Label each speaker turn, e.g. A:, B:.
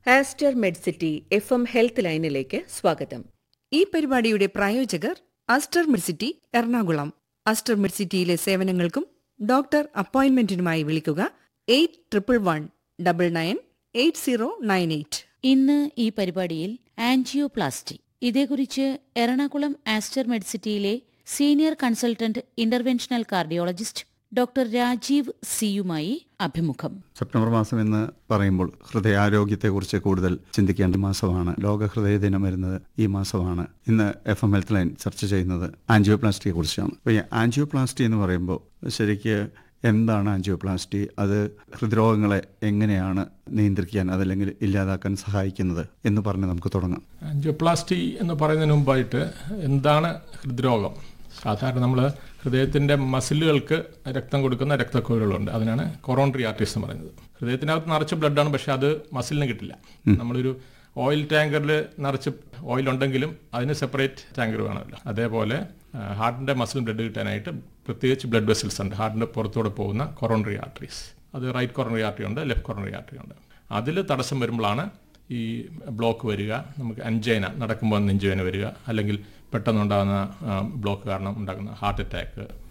A: Aster Medcity F M health ലൈനിലേക്ക് സ്വാഗതം
B: ഈ പരിപാടിയുടെ പ്രായോജകർ അസ്റ്റർ മിഡ്സിറ്റി എറണാകുളം അസ്റ്റർ മിഡ്സിറ്റിയിലെ സേവനങ്ങൾക്കും ഡോക്ടർ അപ്പോയിന്റ്മെന്റിനുമായി വിളിക്കുക eight triple one double nine eight zero nine eight
C: ഇന്ന് ഈ പരിപാടിയിൽ ആൻജിയോപ്ലാസ്റ്റി ഇതേക്കുറിച്ച് എറണാകുളം ആസ്റ്റർ മെഡ്സിറ്റിയിലെ senior consultant interventional cardiologist doctor Rajeev സിയുമായി അഭിമുഖം
D: സെപ്റ്റംബർ മാസം എന്ന് പറയുമ്പോൾ ഹൃദയാരോഗ്യത്തെക്കുറിച്ച് കൂടുതൽ ചിന്തിക്കേണ്ട മാസമാണ് ലോക ഹൃദയ ദിനം വരുന്നത് ഈ മാസമാണ് ഇന്ന് എഫ് എം ഹെൽത്ത് ലൈൻ ചർച്ച ചെയ്യുന്നത് ആൻജിയോപ്ലാസ്റ്റിയെ കുറിച്ചാണ് അപ്പോൾ ഈ ആൻജിയോപ്ലാസ്റ്റി എന്ന് പറയുമ്പോൾ ശരിക്ക് എന്താണ് ആൻജിയോപ്ലാസ്റ്റി അത് ഹൃദ്രോഗങ്ങളെ എങ്ങനെയാണ് നിയന്ത്രിക്കാൻ അതല്ലെങ്കിൽ ഇല്ലാതാക്കാൻ സഹായിക്കുന്നത് എന്ന് പറഞ്ഞ് നമുക്ക് തുടങ്ങാം
E: ആൻജിയോപ്ലാസ്റ്റി എന്ന് പറയുന്നതിന് മുമ്പായിട്ട് എന്താണ് ഹൃദ്രോഗം സാധാരണ നമ്മൾ ഹൃദയത്തിൻ്റെ മസിലുകൾക്ക് രക്തം കൊടുക്കുന്ന രക്തക്കുഴലുകളുണ്ട് അതിനാണ് കൊറോണറി ആർട്ടീസ് എന്ന് പറയുന്നത് ഹൃദയത്തിനകത്ത് നിറച്ച് ബ്ലഡാണ് പക്ഷെ അത് മസിലിന് കിട്ടില്ല നമ്മളൊരു ഓയിൽ ടാങ്കറിൽ നിറച്ച് ഓയിൽ ഉണ്ടെങ്കിലും അതിന് സെപ്പറേറ്റ് ടാങ്കർ വേണമല്ലോ അതേപോലെ ഹാർട്ടിൻ്റെ മസിൽ ബ്ലഡ് കിട്ടാനായിട്ട് പ്രത്യേകിച്ച് ബ്ലഡ് വെസൽസ് ഉണ്ട് ഹാർട്ടിൻ്റെ പുറത്തൂടെ പോകുന്ന കൊറോണറി ആർട്ടറീസ് അത് റൈറ്റ് കൊറോണറി ആർട്ടറി ഉണ്ട് ലെഫ്റ്റ് കൊറോണറി ആർട്ടറി ഉണ്ട് അതിൽ തടസ്സം വരുമ്പോഴാണ് ഈ ബ്ലോക്ക് വരിക നമുക്ക് അഞ്ചേന നടക്കുമ്പോൾ നെഞ്ചുവേന വരിക അല്ലെങ്കിൽ പെട്ടെന്നുണ്ടാകുന്ന ബ്ലോക്ക് കാരണം ഉണ്ടാകുന്ന ഹാർട്ട് അറ്റാക്ക്